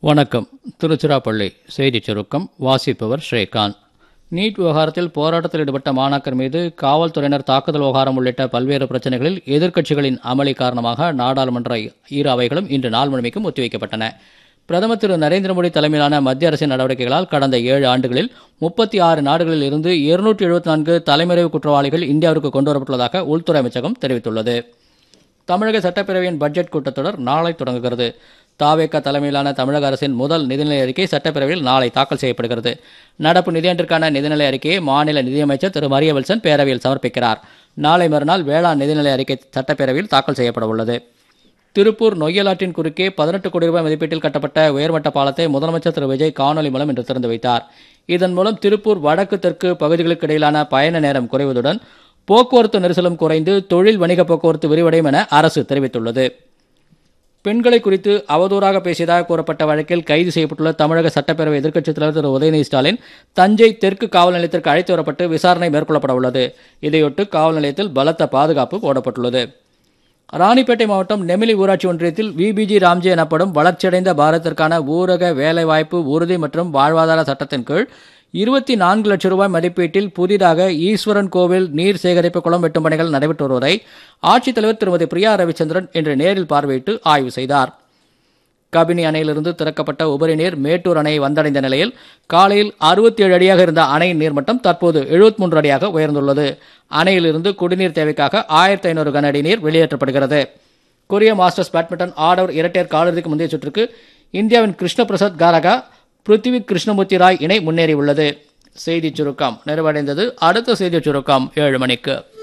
வணக்கம் திருச்சிராப்பள்ளி செய்திச் சுருக்கம் வாசிப்பவர் ஸ்ரீகாந்த் நீட் விவகாரத்தில் போராட்டத்தில் ஈடுபட்ட மாணாக்கர் மீது காவல்துறையினர் தாக்குதல் விவகாரம் உள்ளிட்ட பல்வேறு பிரச்சனைகளில் எதிர்க்கட்சிகளின் அமளி காரணமாக நாடாளுமன்ற இரு அவைகளும் இன்று நாள் முழுமைக்கும் ஒத்திவைக்கப்பட்டன பிரதமர் திரு நரேந்திர மோடி தலைமையிலான மத்திய அரசின் நடவடிக்கைகளால் கடந்த ஏழு ஆண்டுகளில் முப்பத்தி ஆறு நாடுகளில் இருந்து இருநூற்றி எழுபத்தி நான்கு தலைமறைவு குற்றவாளிகள் இந்தியாவிற்கு கொண்டுவரப்பட்டுள்ளதாக உள்துறை அமைச்சகம் தெரிவித்துள்ளது தமிழக சட்டப்பேரவையின் பட்ஜெட் கூட்டத்தொடர் நாளை தொடங்குகிறது தாவேக தலைமையிலான தமிழக அரசின் முதல் நிதிநிலை அறிக்கை சட்டப்பேரவையில் நாளை தாக்கல் செய்யப்படுகிறது நடப்பு நிதியாண்டிற்கான நிதிநிலை அறிக்கையை மாநில நிதியமைச்சர் திரு மரியவல்சன் பேரவையில் சமர்ப்பிக்கிறார் நாளை மறுநாள் வேளாண் நிதிநிலை அறிக்கை சட்டப்பேரவையில் தாக்கல் செய்யப்பட உள்ளது திருப்பூர் நொய்யலாற்றின் குறுக்கே பதினெட்டு கோடி ரூபாய் மதிப்பீட்டில் கட்டப்பட்ட உயர்மட்ட பாலத்தை முதலமைச்சர் திரு விஜய் காணொலி மூலம் இன்று திறந்து வைத்தார் இதன் மூலம் திருப்பூர் வடக்கு தெற்கு பகுதிகளுக்கு இடையிலான பயண நேரம் குறைவதுடன் போக்குவரத்து நெரிசலும் குறைந்து தொழில் வணிக போக்குவரத்து விரிவடையும் என அரசு தெரிவித்துள்ளது பெண்களை குறித்து அவதூறாக பேசியதாக கூறப்பட்ட வழக்கில் கைது செய்யப்பட்டுள்ள தமிழக சட்டப்பேரவை எதிர்க்கட்சித் தலைவர் திரு உதயநிதி ஸ்டாலின் தஞ்சை தெற்கு காவல் நிலையத்திற்கு அழைத்து வரப்பட்டு விசாரணை மேற்கொள்ளப்பட உள்ளது இதையொட்டு காவல் நிலையத்தில் பலத்த பாதுகாப்பு போடப்பட்டுள்ளது ராணிப்பேட்டை மாவட்டம் நெமிலி ஊராட்சி ஒன்றியத்தில் விபிஜி ராம்ஜி எனப்படும் வளர்ச்சியடைந்த பாரதத்திற்கான ஊரக வேலைவாய்ப்பு உறுதி மற்றும் வாழ்வாதார சட்டத்தின் கீழ் இருபத்தி நான்கு லட்சம் ரூபாய் மதிப்பீட்டில் புதிதாக ஈஸ்வரன் கோவில் நீர் சேகரிப்பு குளம் வெட்டும் பணிகள் நடைபெற்று வருவதை ஆட்சித்தலைவர் திருமதி பிரியா ரவிச்சந்திரன் இன்று நேரில் பார்வையிட்டு ஆய்வு செய்தார் கபினி அணையிலிருந்து திறக்கப்பட்ட உபரி நீர் மேட்டூர் அணையை வந்தடைந்த நிலையில் காலையில் அறுபத்தி ஏழு அடியாக இருந்த அணையின் நீர்மட்டம் தற்போது எழுபத்தி மூன்று அடியாக உயர்ந்துள்ளது அணையிலிருந்து குடிநீர் தேவைக்காக ஆயிரத்தி ஐநூறு கன அடி நீர் வெளியேற்றப்படுகிறது கொரிய மாஸ்டர்ஸ் பேட்மிண்டன் ஆடவர் இரட்டையர் காலிறுதிக்கு முந்தைய சுற்றுக்கு இந்தியாவின் கிருஷ்ண பிரசாத் காரகா பிருத்திவி கிருஷ்ணமூர்த்தி ராய் இணை முன்னேறியுள்ளது செய்திச் சுருக்கம் நிறைவடைந்தது அடுத்த செய்திச் சுருக்கம் ஏழு மணிக்கு